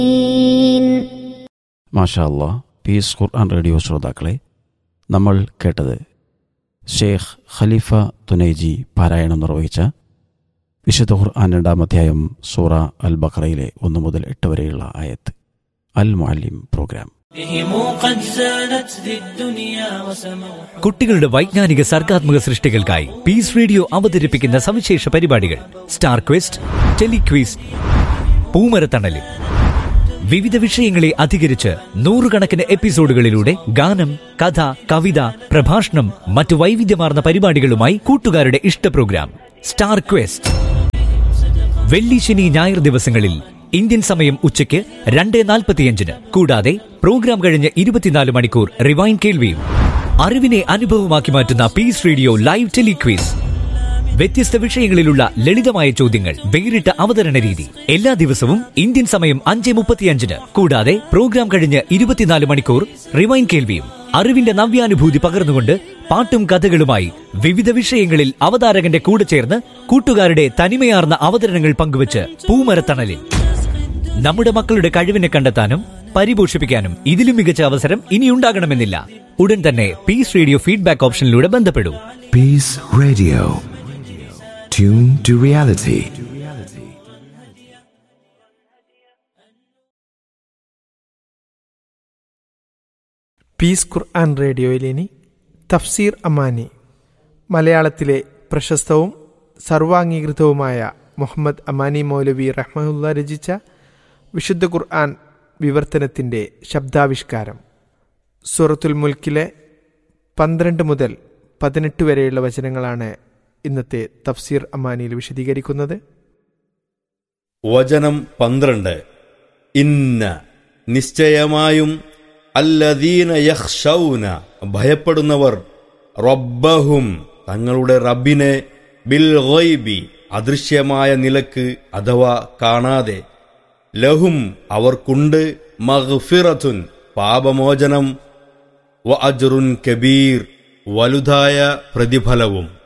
മാഷാ അല്ലാ പീസ് ഖുർആൻ റേഡിയോ ശ്രോതാക്കളെ നമ്മൾ കേട്ടത് ഷേഖ് ഖലീഫ തുനൈജി പാരായണം നിർവഹിച്ച വിശുദ്ധ ഖുർആൻ രണ്ടാം അധ്യായം സൂറ അൽ ബഖറയിലെ ഒന്ന് മുതൽ എട്ട് വരെയുള്ള ആയത്ത് അൽ മുഅല്ലിം പ്രോഗ്രാം بهم قد زانت ذي الدنيا وسموا കുട്ടികളുടെ വൈജ്ഞാനിക സർഗാത്മക സൃഷ്ടികൾക്കായി പീസ് റേഡിയോ അവതരിപ്പിക്കുന്ന സവിശേഷ പരിപാടികൾ സ്റ്റാർ ക്വിസ്റ്റ് ടെലിക്വിസ് പൂമരത്തണലിൽ വിവിധ വിഷയങ്ങളെ അധികരിച്ച് നൂറുകണക്കിന് എപ്പിസോഡുകളിലൂടെ ഗാനം കഥ കവിത പ്രഭാഷണം മറ്റു വൈവിധ്യമാർന്ന പരിപാടികളുമായി കൂട്ടുകാരുടെ ഇഷ്ട പ്രോഗ്രാം സ്റ്റാർ ക്വസ്റ്റ് വെള്ളി ശനി ഞായർ ദിവസങ്ങളിൽ ഇന്ത്യൻ സമയം ഉച്ചയ്ക്ക് രണ്ട് നാൽപ്പത്തിയഞ്ചിന് കൂടാതെ പ്രോഗ്രാം കഴിഞ്ഞ് ഇരുപത്തിനാല് മണിക്കൂർ റിവൈൻ കേൾവിയും അറിവിനെ അനുഭവമാക്കി മാറ്റുന്ന പീസ് റേഡിയോ ലൈവ് ടെലിക്വീസ് വ്യത്യസ്ത വിഷയങ്ങളിലുള്ള ലളിതമായ ചോദ്യങ്ങൾ വേറിട്ട അവതരണ രീതി എല്ലാ ദിവസവും ഇന്ത്യൻ സമയം അഞ്ച് മുപ്പത്തിയഞ്ചിന് കൂടാതെ പ്രോഗ്രാം കഴിഞ്ഞ് ഇരുപത്തിനാല് മണിക്കൂർ റിവൈൻ കേൾവിയും അറിവിന്റെ നവ്യാനുഭൂതി പകർന്നുകൊണ്ട് പാട്ടും കഥകളുമായി വിവിധ വിഷയങ്ങളിൽ അവതാരകന്റെ കൂടെ ചേർന്ന് കൂട്ടുകാരുടെ തനിമയാർന്ന അവതരണങ്ങൾ പങ്കുവച്ച് പൂമരത്തണലിൽ നമ്മുടെ മക്കളുടെ കഴിവിനെ കണ്ടെത്താനും പരിപോഷിപ്പിക്കാനും ഇതിലും മികച്ച അവസരം ഇനിയുണ്ടാകണമെന്നില്ല ഉടൻ തന്നെ പീസ് റേഡിയോ ഫീഡ്ബാക്ക് ഓപ്ഷനിലൂടെ ബന്ധപ്പെടൂ Peace Radio. Tune to reality. Peace Quran റേഡിയോയിൽ ഇനി തഫ്സീർ അമാനി മലയാളത്തിലെ പ്രശസ്തവും സർവാംഗീകൃതവുമായ മുഹമ്മദ് അമാനി മൗലവി റഹ്മുല്ല രചിച്ച വിശുദ്ധ ഖുർആൻ വിവർത്തനത്തിൻ്റെ ശബ്ദാവിഷ്കാരം സൂറത്തുൽ മുൽക്കിലെ പന്ത്രണ്ട് മുതൽ പതിനെട്ട് വരെയുള്ള വചനങ്ങളാണ് ഇന്നത്തെ തഫ്സീർ അമാനിയിൽ വിശദീകരിക്കുന്നത് വചനം പന്ത്രണ്ട് ഇന്ന നിശ്ചയമായും അല്ലദീന യഹ്ഷൗന ഭയപ്പെടുന്നവർ റബ്ബഹും തങ്ങളുടെ റബ്ബിനെ ബിൽ ഗൈബി അദൃശ്യമായ നിലക്ക് അഥവാ കാണാതെ ലഹും അവർക്കുണ്ട് മഗ്ഫിറത്തുൻ പാപമോചനം വ അജ്റുൻ കബീർ വലുതായ പ്രതിഫലവും